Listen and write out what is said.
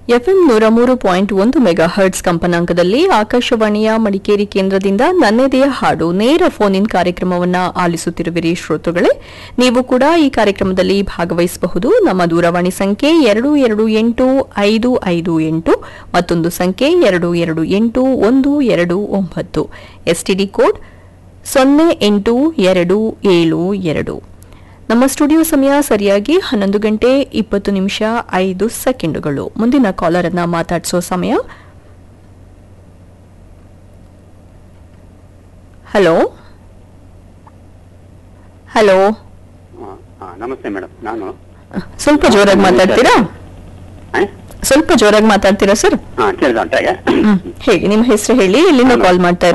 FM ನೂರ ಮೂರು point ಒಂದು ಮೆಗಾ ಹರ್ಟ್ಸ್ ಕಂಪನಾಂಕದಲ್ಲಿ ಆಕಾಶವಾಣಿಯ ಮಡಿಕೇರಿ ಕೇಂದ್ರದಿಂದ ನನ್ನೆದೆಯ ಹಾಡು ನೇರ ಫೋನ್ ಇನ್ ಕಾರ್ಯಕ್ರಮವನ್ನ ಆಲಿಸುತ್ತಿರುವಿರಿ ಶ್ರೋತೃಗಳೇ ನೀವು ಕೂಡ ಈ ಕಾರ್ಯಕ್ರಮದಲ್ಲಿ ಭಾಗವಹಿಸಬಹುದು ನಮ್ಮ ದೂರವಾಣಿ ಸಂಖ್ಯೆ ಎರಡು ಎರಡು ಎಂಟು ಐದು ಐದು ಎಂಟು ಮತ್ತೊಂದು ಸಂಖ್ಯೆ ಎರಡು ಎರಡು ಎಂಟು ಒಂದು ಎರಡು ಒಂಬತ್ತು ಎಸ್ಟಿಡಿ ಕೋಡ್ ಸೊನ್ನೆ ಎಂಟು ಎರಡು ಏಳು ಎರಡು ನಮ್ಮ ಸ್ಟುಡಿಯೋ ಸಮಯ ಸರಿಯಾಗಿ ಹನ್ನೊಂದು ಗಂಟೆ ಇಪ್ಪತ್ತು ನಿಮಿಷ ಐದು ಸೆಕೆಂಡುಗಳು ಮುಂದಿನ ಕಾಲರ್ ಅನ್ನ ಮಾತಾಡಿಸೋ ಸಮಯ ಹಲೋ ಹಲೋ ಹಾ, ಹಾ, ನಮಸ್ತೆ ಮೇಡಮ್ ನಾನು ಸ್ವಲ್ಪ ಜೋರಾಗಿ ಮಾತಾಡ್ತೀರಾ ಆ? ಸ್ವಲ್ಪ ಜೋರಾಗಿ ಮಾತಾಡ್ತೀರಾ ಸರ್ ಹಾ ಕೇಳಿದ ಉಂಟಾಗೆ ಹೇಗೆ ನಿಮ್ಮ ಹೆಸರು ಹೇಳಿ ಎಲ್ಲಿಂದ ಕಾಲ್ ಮಾಡ್ತಾ